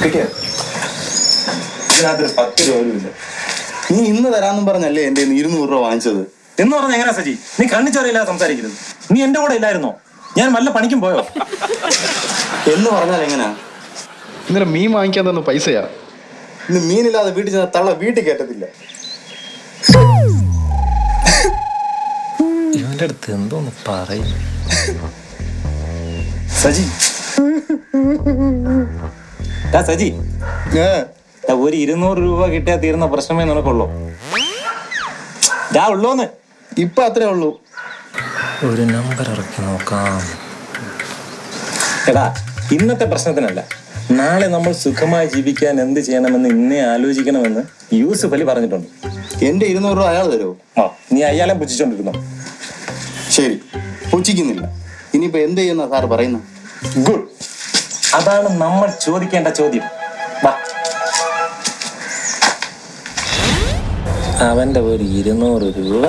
കിട്ടിയോ ഇതിനകത്തൊരു പത്ത് രൂപ പോലും ഇല്ല നീ ഇന്ന് തരാന്നും പറഞ്ഞല്ലേ എന്റെ കയ്യിന്ന് ഇരുന്നൂറ് രൂപ വാങ്ങിച്ചത് എന്ന് പറഞ്ഞ എങ്ങനെയാ സജി നീ കണ്ണിച്ചോരയില്ലാതെ സംസാരിക്കരുത് നീ എന്റെ കൂടെ ഇല്ലായിരുന്നോ ഞാൻ വല്ല പണിക്കും പോയോ എന്ന് പറഞ്ഞാൽ എങ്ങനെയാ ഇന്നലെ മീൻ വാങ്ങിക്കാൻ തന്ന പൈസയാ ഇന്ന് മീനില്ലാതെ വീട്ടിൽ ചെന്ന തള്ള വീട്ടിൽ കയറ്റത്തില്ല ഇവന്റെ അടുത്ത് എന്തോന്ന് പറയും സജി ടാ സജി ഏ, ടാ, ഒരു ഇരുന്നൂറ് രൂപ കിട്ടിയാൽ തീരുന്ന പ്രശ്നമേ നിനക്കുള്ളൂ ഡാ ഉള്ളൂന്ന് ഇപ്പൊ അത്രേ ഉള്ളൂ ഒരു നമ്പർ ഇറക്കി നോക്കാം എടാ ഇന്നത്തെ പ്രശ്നത്തിനല്ല നാളെ നമ്മൾ സുഖമായി ജീവിക്കാൻ എന്ത് ചെയ്യണമെന്ന് ഇന്നേ ആലോചിക്കണമെന്ന് യൂസുഫ് അലി പറഞ്ഞിട്ടുണ്ട് എന്റെ ഇരുന്നൂറ് രൂപ അയാൾ തരുമോ ആ നീ അയാളെ പുച്ഛിച്ചോണ്ടിരുന്നോ ശരി പുച്ഛിക്കുന്നില്ല ഇനിയിപ്പോ എന്ത് ചെയ്യുന്ന സാർ പറയുന്ന ഗുഡ് അതാണ് നമ്മൾ ചോദിക്കേണ്ട ചോദ്യം വാ അവന്റെ ഒരു ഇരുന്നൂറ് രൂപ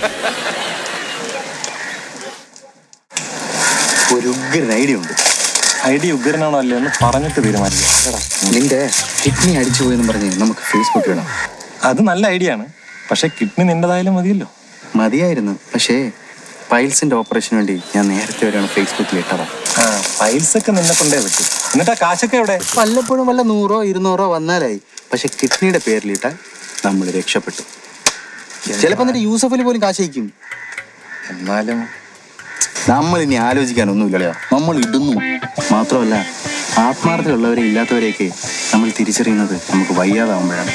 ഒരു ഉഗ്രൻ ഐഡിയ ഉണ്ട് ഐഡിയ ഉഗ്രനാണോ അല്ലേ എന്ന് പറഞ്ഞിട്ട് തീരുമാനിക്കാം നിന്റെ കിഡ്നി അടിച്ചു പോയെന്ന് പറഞ്ഞ് നമുക്ക് ഫേസ്ബുക്കിൽ ഇടാം അത് നല്ല ഐഡിയ ആണ് പക്ഷെ കിഡ്നി നിന്റേതായാലും മതിയല്ലോ മതിയായിരുന്നു പക്ഷേ പൈൽസിന്റെ ഓപ്പറേഷന് വേണ്ടി ഞാൻ നേരത്തെ വരെയാണ് ഫേസ്ബുക്കിൽ ഇട്ടതാ ആ ഫയൽസ് ഒക്കെ നിന്നെ കൊണ്ടേ പറ്റും എന്നിട്ട് ആ കാശൊക്കെ എവിടെ വല്ലപ്പോഴും വല്ല നൂറോ ഇരുന്നൂറോ വന്നാലായി പക്ഷെ കിഡ്നിയുടെ പേരിലിട്ടാൽ നമ്മൾ രക്ഷപ്പെട്ടു ചിലപ്പോ എന്നിട്ട് യൂസഫിൽ പോലും കാശയിക്കും എന്നാലും നമ്മൾ ഇനി ആലോചിക്കാനൊന്നുമില്ലല്ലോ നമ്മൾ ഇടുന്നു മാത്രമല്ല ആത്മാർത്ഥതയുള്ളവരെ ഇല്ലാത്തവരെയൊക്കെ നമ്മൾ തിരിച്ചറിയുന്നത് നമുക്ക് വയ്യാതാവുമ്പോഴാണ്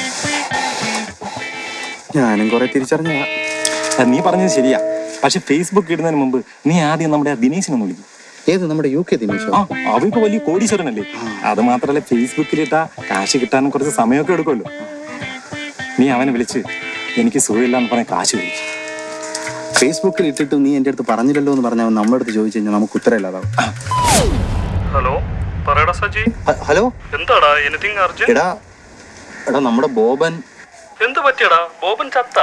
ഞാനും കുറെ തിരിച്ചറിഞ്ഞതാ ആ, നീ പറഞ്ഞത് ശരിയാ പക്ഷെ ഫേസ്ബുക്ക് ഇടുന്നതിന് മുമ്പ് നീ ആദ്യം നമ്മുടെ ആ ദിനേശിനെ ഒന്ന് വിളിക്കും ഏത് നമ്മുടെ യു കെ ദിനേശോ ആ അവ ഇപ്പൊ വലിയ കോടീശ്വരനല്ലേ അത് മാത്രല്ല ഫേസ്ബുക്കിലിട്ടാ കാശ് കിട്ടാനും കുറച്ച് സമയമൊക്കെ എടുക്കുമല്ലോ നീ അവനെ വിളിച്ച് എനിക്ക് സുഖമില്ല എന്ന് പറഞ്ഞ കാശ് വിളിച്ചു ഫേസ്ബുക്കിൽ ഇട്ടിട്ട് നീ എൻ്റെ അടുത്ത് പറഞ്ഞില്ലല്ലോ എന്ന് പറഞ്ഞാൽ നമ്മുടെ അടുത്ത് ചോദിച്ചു കഴിഞ്ഞാൽ നമുക്ക് ഉത്തരമില്ലാതാവും ഹലോ പറയടാ സജി ഹ- ഹലോ എന്താടാ എനിത്തിങ് അർജന്റ് എടാ എടാ നമ്മുടെ ബോബൻ എന്ത് പറ്റിയടാ ബോബൻ ചത്താ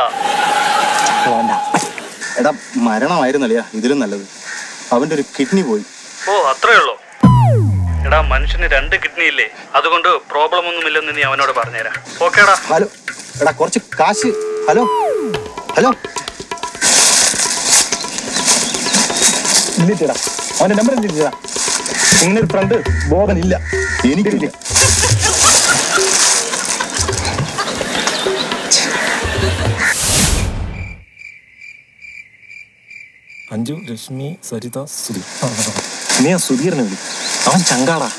എടാ മരണമായിരുന്നല്ലയാ ഇതിലും നല്ലത് അവന്റെ ഒരു കിഡ്നി പോയി ഓ അത്രേ ഉള്ളോ എടാ മനുഷ്യന് രണ്ട് കിഡ്നി ഇല്ലേ അതുകൊണ്ട് പ്രോബ്ലം ഒന്നുമില്ലെന്ന് നീ അവനോട് പറഞ്ഞുതരാം ഓക്കേടാ ഹലോ എടാ കുറച്ച് കാശ് ഹലോ ഹലോ ഇല്ലിട്ടാ അവന്റെ നമ്പർ എന്തിട്ടാ ഇങ്ങനെ ഒരു ഫ്രണ്ട് ബോധൻ ഇല്ല എനിക്കില്ല അഞ്ജു രശ്മി സരിത സുധി നീ ആ സുധീറിനെ വിളി അവൻ ചങ്കാടാ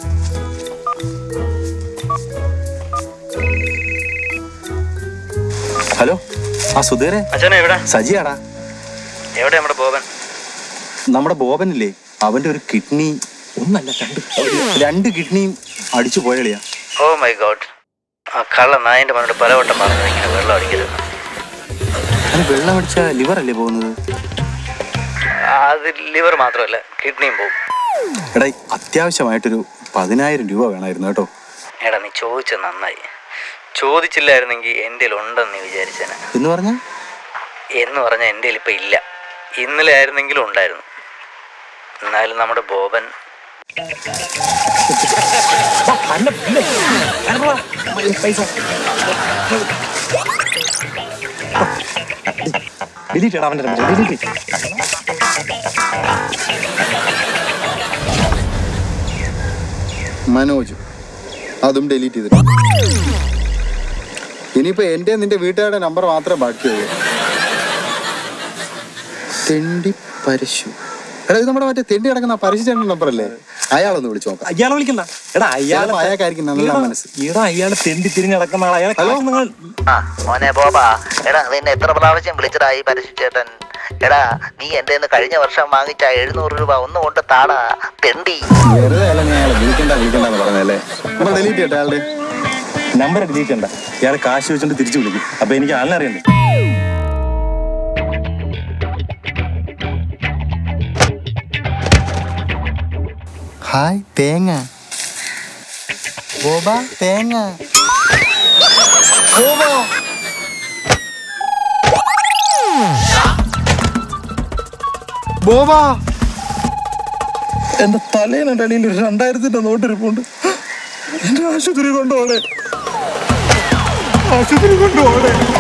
ഹലോ ആ സുധീറെ അച്ഛനെ എവിടെ സജിയാടാ എവിടെ നമ്മുടെ ബോബൻ നമ്മുടെ ബോബനില്ലേ അവന്റെ ഒരു കിഡ്നി ഒന്നല്ല രണ്ട് രണ്ട് കിഡ്നിയും അടിച്ചു പോയളിയാ ഓ മൈ ഗോഡ് ആ കള്ള നായന്റെ മനോട് പലവട്ടം പറഞ്ഞു ഇങ്ങനെ വെള്ളം അടിക്കരുത് അത് വെള്ളം അടിച്ച ലിവർ അല്ലേ പോകുന്നത് അത് ലിവർ മാത്രമല്ല കിഡ്നിയും പോകും എടാ അത്യാവശ്യമായിട്ടൊരു പതിനായിരം രൂപ വേണമായിരുന്നു കേട്ടോ എടാ നീ ചോദിച്ചത് നന്നായി ചോദിച്ചില്ലായിരുന്നെങ്കിൽ എൻ്റെ ഉണ്ടെന്ന് നീ വിചാരിച്ചേനെ എന്ന് പറഞ്ഞാൽ എന്ന് പറഞ്ഞാൽ എൻ്റെ ഇപ്പം ഇല്ല ഇന്നലെ ആയിരുന്നെങ്കിലും ഉണ്ടായിരുന്നു എന്നാലും നമ്മുടെ ബോബൻ ഡിലീറ്റ് അവന്റെ നമ്പർ ഡിലീറ്റ് മനോജ് അതും ഡിലീറ്റ് ചെയ്തിട്ട് ഇനിയിപ്പോ എന്റെ നിന്റെ വീട്ടുകാരുടെ നമ്പർ മാത്രമേ ബാക്കിയുള്ളൂ തെണ്ടി പരശു എടാ ഇത് നമ്മുടെ മറ്റേ തെണ്ടി കിടക്കുന്ന പരശുചേട്ടൻ നമ്പർ അല്ലേ അയാളൊന്ന് വിളിച്ചു നോക്കാം അയാളെ വിളിക്കണ്ട എടാ അയാളെ ചിലപ്പോ അയാൾക്കായിരിക്കും നല്ല എടാ, മനസ്സ്. എടാ അയാളെ തെണ്ടി തിരിഞ്ഞ് നടക്കുന്ന ആളെ അയാളെ കാശ് നിങ്ങൾ ആ മോനെ ബോബാ എടാ നിന്നെ എത്ര പ്രാവശ്യം വിളിച്ചടാ ഈ പരശുചേട്ടൻ എടാ നീ എൻ്റെ നിന്ന് കഴിഞ്ഞ വർഷം വാങ്ങിച്ച എഴുന്നൂറ് രൂപ ഒന്ന് കൊണ്ട് താടാ തെണ്ടി വെറുതെ അല്ല നീ അയാളെ വിളിക്കണ്ട വിളിക്കണ്ടെന്ന് പറഞ്ഞല്ലേ നമ്മൾ ഡിലീറ്റ് ചെയ്യട്ടെ അയാളുടെ നമ്പർ ഡിലീറ്റ് ചെയ്യണ്ട ഇയാളെ കാശ് വെച്ചിട്ട് തിരിച്ചു വിളിക്കും അപ്പൊ എനിക്ക് ആളിനെ അറിയണ്ടേ ഹായ് തേങ്ങ ബോബ തേങ്ങ ബോബോ ബോബ എന്റെ തലേനടിയിൽ ഒരു രണ്ടായിരത്തിന്റെ നോട്ട് ഇരിപ്പുണ്ട് എന്റെ ആശുപത്രി കൊണ്ടുപോണേ ആശുപത്രി കൊണ്ടുപോണേ